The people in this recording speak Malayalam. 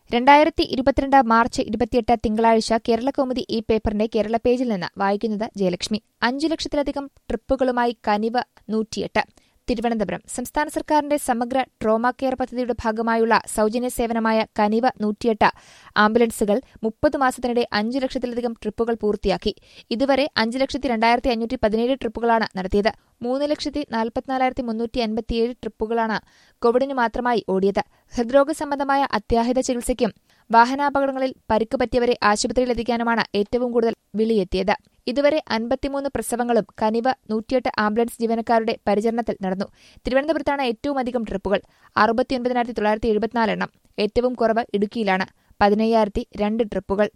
രണ്ടായിരത്തി ഇരുപത്തിരണ്ട് മാർച്ച് ഇരുപത്തിയെട്ട് തിങ്കളാഴ്ച കേരളകൗമുദി ഈ പേപ്പറിന്റെ കേരള പേജിൽ നിന്ന് വായിക്കുന്നത് ജയലക്ഷ്മി അഞ്ചു ലക്ഷത്തിലധികം ട്രിപ്പുകളുമായി കനിവ് നൂറ്റിയെട്ട് തിരുവനന്തപുരം സംസ്ഥാന സർക്കാരിന്റെ സമഗ്ര ട്രോമ കെയർ പദ്ധതിയുടെ ഭാഗമായുള്ള സൌജന്യ സേവനമായ കനിവ് നൂറ്റിയെട്ട് ആംബുലൻസുകൾ മുപ്പത് മാസത്തിനിടെ അഞ്ചു ലക്ഷത്തിലധികം ട്രിപ്പുകൾ പൂർത്തിയാക്കി ഇതുവരെ അഞ്ച് ലക്ഷത്തി രണ്ടായിരത്തി അഞ്ഞൂറ്റി പതിനേഴ് ട്രിപ്പുകളാണ് നടത്തിയത് മൂന്ന് ലക്ഷത്തി നാൽപ്പത്തിനാലായിരത്തി മുന്നൂറ്റി അൻപത്തിയേഴ് ട്രിപ്പുകളാണ് കോവിഡിന് മാത്രമായി ഓടിയത് ഹൃദ്രോഗ സംബന്ധമായ അത്യാഹിത ചികിത്സയ്ക്കും വാഹനാപകടങ്ങളിൽ പരിക്ക് പറ്റിയവരെ ആശുപത്രിയിലെത്തിക്കാനുമാണ് ഏറ്റവും കൂടുതൽ വിളിയെത്തിയത് ഇതുവരെ അൻപത്തിമൂന്ന് പ്രസവങ്ങളും കനിവ് നൂറ്റിയെട്ട് ആംബുലൻസ് ജീവനക്കാരുടെ പരിചരണത്തിൽ നടന്നു തിരുവനന്തപുരത്താണ് ഏറ്റവും അധികം ട്രിപ്പുകൾ അറുപത്തിയൊൻപതിനായിരത്തി തൊള്ളായിരത്തി എഴുപത്തിനാല് എണ്ണം ഏറ്റവും കുറവ് ഇടുക്കിയിലാണ് പതിനയ്യായിരത്തി രണ്ട് ട്രിപ്പുകൾ